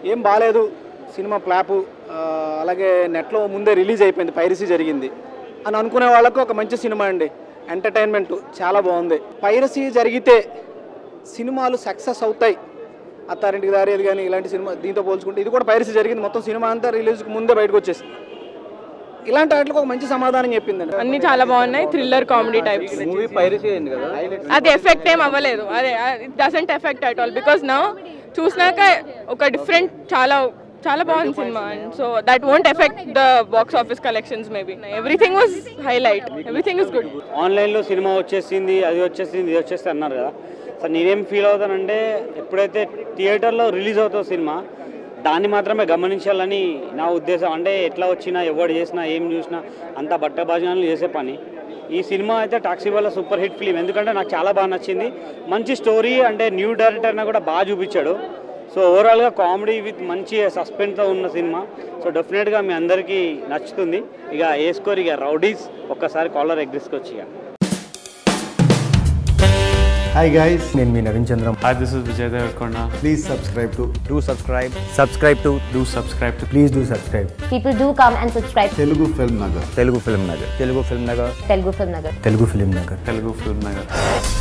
ఏం బాగాలేదు cinema flop ఆ, అలాగే నెట్లో ముందే రిలీజ్ అయిపోయింది పైరసీ జరిగింది అని అనుకునే వాళ్ళకు ఒక మంచి సినిమా అండి ఎంటర్టైన్మెంట్ చాలా బాగుంది పైరసీ జరిగితే సినిమాలు సక్సెస్ అవుతాయి అత్తారింటికి దారి అది కానీ ఇలాంటి సినిమా దీంతో పోల్చుకుంటే ఇది కూడా పైరసీ జరిగింది మొత్తం సినిమా అంతా రిలీజ్కి ముందే బయటకు వచ్చేసింది ఇలాంటి వాటికి ఒక మంచి సమాధానం చెప్పిందండి అన్ని చాలా బాగున్నాయి thriller comedy types movie piracy అయింది కదా అది ఎఫెక్ట్ ఏం అవ్వలేదు అదే it doesn't effect at all because నా చూసినాక ఒక డిఫరెంట్ చాలా చాలా బాగుంది సినిమా so that won't effect the box office collections maybe everything was highlight everything is good ఆన్లైన్లో సినిమా వచ్చేసింది అది వచ్చేసింది ఇది వచ్చేసింది అన్నారు కదా సో నేనేం ఫీల్ అవుతానంటే ఎప్పుడైతే థియేటర్లో రిలీజ్ అవుతుందో సినిమా దాన్ని మాత్రమే గమనించాలని నా ఉద్దేశం అంటే ఎట్లా వచ్చినా ఎవడు చేసినా ఏం చూసినా అంతా బట్టబాజనాలు చేసే పని ఈ సినిమా అయితే టాక్సీ వల్ల సూపర్ హిట్ ఫిలిం ఎందుకంటే నాకు చాలా బాగా నచ్చింది మంచి స్టోరీ అంటే న్యూ డైరెక్టర్ని కూడా బాగా చూపించాడు సో ఓవరాల్గా కామెడీ విత్ మంచి సస్పెన్స్తో ఉన్న సినిమా సో డెఫినెట్గా మీ అందరికీ నచ్చుతుంది ఇక వేసుకోరు ఇక రౌడీస్ ఒక్కసారి కాలర్ ఎగ్రిస్కొచ్చి ఇక హాయ్ గైస్ నేను మీ Naveen Chandram Hi, this is Vijay Devarkonda. Please subscribe to do subscribe subscribe to Do subscribe to please do subscribe People do come and subscribe to Telugu film Nagar Telugu Film Nagar Telugu Film Nagar Telugu Film Nagar. Telugu film Nagar Telugu Film Nagar.